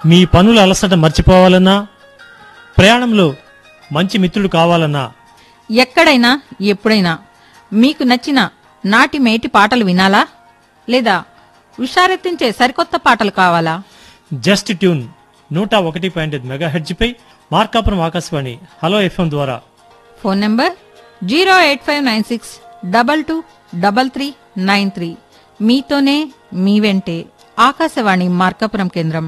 మీ పనుల అలసట మర్చిపోవాలన్నా ప్రయాణంలో మంచి మిత్రుడు కావాలన్నా ఎక్కడైనా ఎప్పుడైనా మీకు నచ్చిన నాటి మేటి పాటలు వినాలా లేదా విషారెత్తించే సరికొత్త పాటలు కావాలా జస్ట్ ట్యూన్ నూట ఒకటి పాయింట్ ఐదు మెగా హెడ్జ్పై మార్కాపురం ఆకాశవాణి హలో ఎఫ్ఎం ద్వారా phone number zero eight five nine six double two double three nine three మీతోనే మీ వెంటే ఆకాశవాణి మార్కాపురం కేంద్రం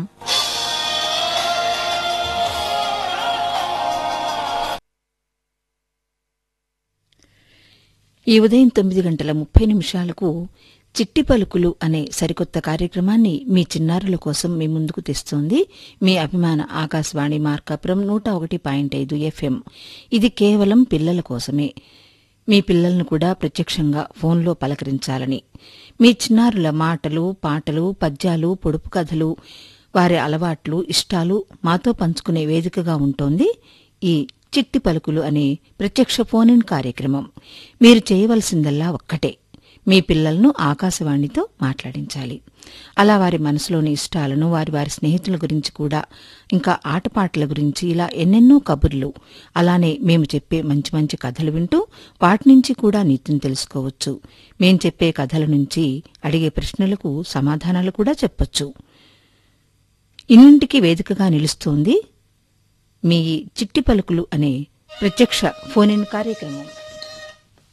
ఈ ఉదయం తొమ్మిది గంటల ముప్పై నిమిషాలకు చిట్టి పలుకులు అనే సరికొత్త కార్యక్రమాన్ని మీ చిన్నారుల కోసం మీ ముందుకు తెస్తోంది మీ అభిమాన ఆకాశవాణి మార్కాపురం నూట ఒకటి పాయింట్ ఐదు ఎఫ్ఎం ఇది కేవలం పిల్లల కోసమే మీ పిల్లలను కూడా ప్రత్యక్షంగా ఫోన్లో పలకరించాలని మీ చిన్నారుల మాటలు పాటలు పద్యాలు పొడుపు కథలు వారి అలవాట్లు ఇష్టాలు మాతో పంచుకునే వేదికగా ఉంటోంది ఈ చిట్టి పలుకులు అనే ప్రత్యక్ష ఫోన్ ఇన్ కార్యక్రమం మీరు చేయవలసిందల్లా ఒక్కటే మీ పిల్లలను ఆకాశవాణితో మాట్లాడించాలి అలా వారి మనసులోని ఇష్టాలను వారి వారి స్నేహితుల గురించి కూడా ఇంకా ఆటపాటల గురించి ఇలా ఎన్నెన్నో కబుర్లు అలానే మేము చెప్పే మంచి మంచి కథలు వింటూ వాటి నుంచి కూడా నీతిని తెలుసుకోవచ్చు మేం చెప్పే కథల నుంచి అడిగే ప్రశ్నలకు సమాధానాలు కూడా చెప్పొచ్చు ఇన్నింటికి వేదికగా నిలుస్తోంది మీ చిట్టి పలుకులు అనే ప్రత్యక్ష ఫోన్ ఇన్ కార్యక్రమం